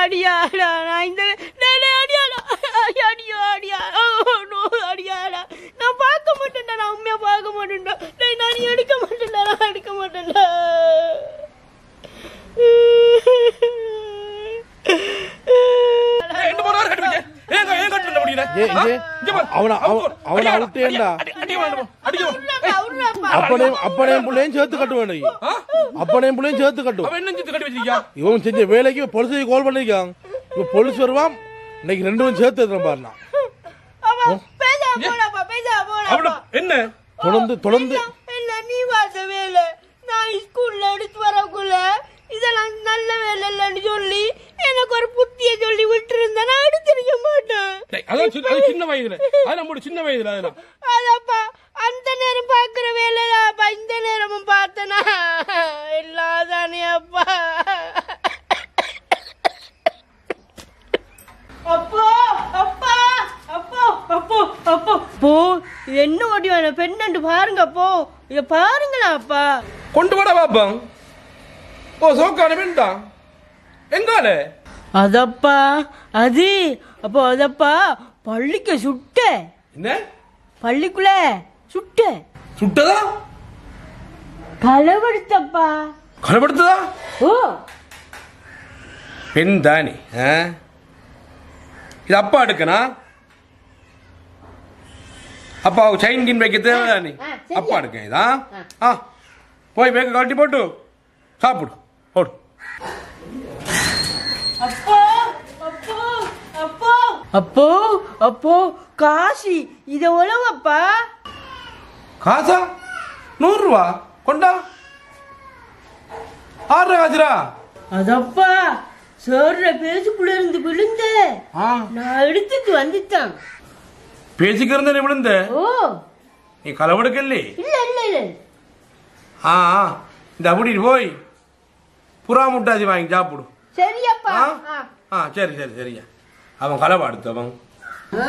அடியாடா நான் இந்த டேய், டேய், அடியாடா அடியோ அடியா ஓ நோ அடியாடா நான் பார்க்க மாட்டேன்டா நான் உண்மையா பார்க்க மாட்டேன்டா டேய் நான் நீ எடுக்க மாட்டேன்டா நான் எடுக்க மாட்டேன்டா என்ன போறாரு கட்டுவீங்க ஏங்க ஏன் கட்டுற முடியல ஏ, இங்கே அவனை அவ- அவனை அவுட்டேன்டா அப்பனையும் அப்பனையும் பிள்ளையும் சேர்த்து கட்டுவேன் நீ. அப்பனையும் பிள்ளையும் சேர்த்து கட்டுவோம் அவன் என்ன செஞ்சு கட்டி வச்சிருக்கியா இவன் செஞ்ச வேலைக்கு பொலிசுக்கு கால் பண்ணிருக்கான் இப்ப பொலிஸ் வருவான் இன்னைக்கு ரெண்டு பேரும் சேர்த்து எடுத்துறேன் பாருண்ணா அப்பா பேசா போடாப்பா பேசா அவள போடாப்பா என்ன தொடர்ந்து தொடர்ந்து இல்ல நீ பார்த்த வேலை நான் ஸ்கூல்ல எடுத்து வரக்குள்ள இதெல்லாம் நல்ல வேலை இல்லைன்னு சொல்லி எனக்கு ஒரு புத்திய சொல்லி விட்டு இருந்தா நான் எடுத்திருக்க மாட்டேன் டேய், அதான் சின்ன- அது சின்ன வயதுல அது நம்மளோட சின்ன வயதுல அதெல்லாம் அதப்பா அந்த நேரம் பாக்குற வேலைதாப்பா இந்த நேரமும் பார்த்தனா எல்லாதானே அப்பா அப்போ அப்பா அப்போ அப்போ அப்போ போ இது என்ன ஓடி வேணும் பெண்ணு பாருங்க அப்போ இத பாருங்களா அப்பா கொண்டு வாடா பாப்போம் ஓ சோக்கான வேண்டா எங்கால அதப்பா அது அப்போ அதப்பா பள்ளிக்கு சுட்ட என்ன பள்ளிக்குள்ள சுட்ட சுட்டதா களவெடுத்தப்பா கலப்படுத்ததா ஓ பெண் தானே ஆ? இது அப்பா எடுக்கனா அப்பா செயின் கின் வைக்க தேவைதானே ஆ, சரியா. அப்பா எடுக்க இதா ஆ போய் பேக்க கழட்டி போட்டு சாப்பிடு போடு அப்போ அப்போ அப்போ அப்போ அப்போ காசி இத உழவப்பா காசா நூறு ரூபா கொண்டா ஆறு காசுரா அதப்பா சொல்ற பேசுக்குள்ள இருந்து விழுந்த ஆ நான் எடுத்துட்டு வந்துட்டான் பேசிக்கிறந்த விழுந்த ஓ நீ களவெடுக்கலே இல்ல இல்ல இல்ல ஆ ஆ. இந்த அப்படி போய் புறா முட்டாசி வாங்கி சாப்பிடு சரியப்பா ஆ ஆ. ஆ சரி சரி சரியா அவன் களவை அடுத்தவன் ஆ.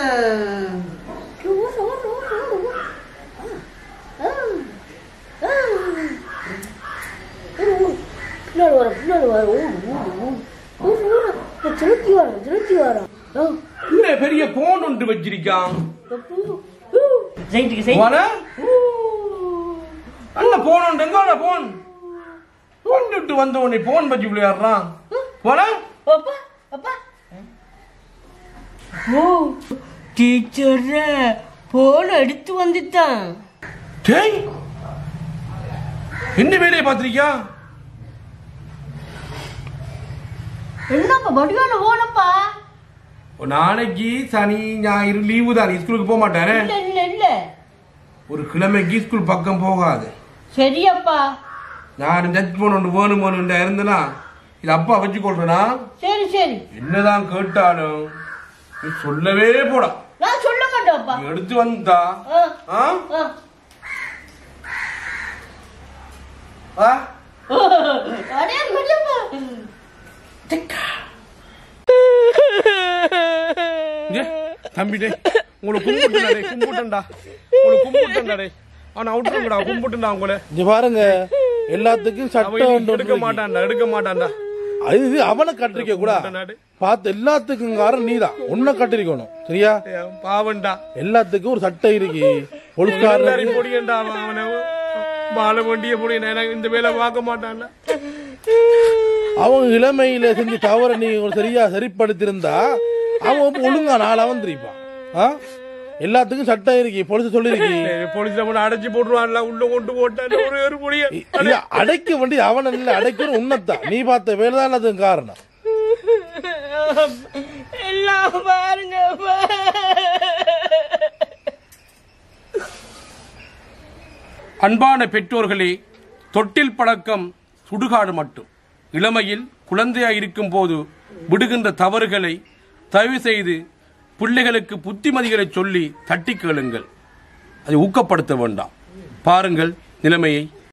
ஓடு, ஓடு, ஓடு, ஓடு, ஓடு. ஆ. ஆ. ஓடு, ஓடு. பின்னாடி வர பின்னாடி வர ஓடு ஓடு ஓடு ஓடு ஓடு இப்ப திருத்தி வரோம் திருத்தி வரோம் ஆ. என்ன பெரிய போன் ஒன்று வச்சிருக்கான் அப்போ, ஊ. சைட்டுக்கு சைட்டு போன ஊ. அண்ணா போன் உண்டு எங்க போன் கொண்டுட்டு வந்த உடனே போன் பற்றி விளையாடுறான் போன அப்பா அப்பா ஓ டீச்சர் போன் எடுத்து வந்துட்டான் டேய் என்ன வேலையை பார்த்திருக்கியா என்னப்பா வடிவான போனப்பா ஒரு நாளைக்கு சனி ஞாயிறு லீவு தான் ஸ்கூலுக்கு போக மாட்டானே இல்ல இல்ல இல்ல ஒரு கிழமைக்கு ஸ்கூல் பக்கம் போகாது சரியப்பா நான் டச் போன் ஒன்று வேணும் வேணும்டா இருந்தனா இது அப்பா வச்சு கொள்றனா சரி சரி என்னதான் கேட்டாலும் நீ சொல்லவே போடா நான் சொல்ல மாட்டேன்ப்பா நீ எடுத்து வந்தா ஆ, ஆ ஆ. ஆ அடே, மெல்லப்பா. ஏ, தம்பி டேய் உங்களை கும்பிட்டுடா டேய் கும்பிட்டேன்டா உங்களை கும்பிட்டேன்டா டேய் அவனை அவுட்டுங்கடா கும்பிட்டுடா உங்களை இங்க பாருங்க எல்லாத்துக்கும் அவன் சட்டம் இன்னைக்கு ஒன்று எடுக்க இருக்கு. மாட்டான்டா எடுக்க மாட்டான்டா அது இது அவனை கட்டிருக்க கூட நாடு. பார்த்து எல்லாத்துக்கும் காரணம் நீதான் உன்னை கட்டிருக்கணும் சரியா ஏய், பாவன்டா எல்லாத்துக்கும் ஒரு சட்டம் இருக்கு எல்லாரையும் போலீஸ்காரருக்கு பொடியன்டா அவன் அவனை மாலை வண்டிய பொடியன் எனக்கு இந்த வேலை பார்க்க மாட்டான்டா அவன் இளமையில செஞ்சு தவற நீ ஒரு சரியா சரிப்படுத்திருந்தா அவன் இப்ப ஒழுங்கா நாளா வந்திருப்பான் ஆ? எல்லாத்துக்கும் சட்டம் இருக்கு போலீஸ் சொல்லிருக்கு போலீஸ்ல கொண்டு அடைச்சு போட்டுருவான்ல உள்ள கொண்டு போட்டான் ஒரே ஒரு பொடியன் இல்ல அடைக்க வேண்டிய அவன் இல்ல அடைக்கிற உன்னத்தான் நீ பார்த்த வேலைதான் அதுக்கு காரணம் எல்லாம் பாருங்கப்பா அன்பான பெற்றோர்களே தொட்டில் பழக்கம் சுடுகாடு மட்டும் இளமையில் குழந்தையாய் இருக்கும் போது விடுகின்ற தவறுகளை தயவு செய்து பிள்ளைகளுக்கு புத்திமதிகளை சொல்லி தட்டி கேளுங்கள் அதை ஊக்கப்படுத்த வேண்டாம் பாருங்கள் நிலைமையை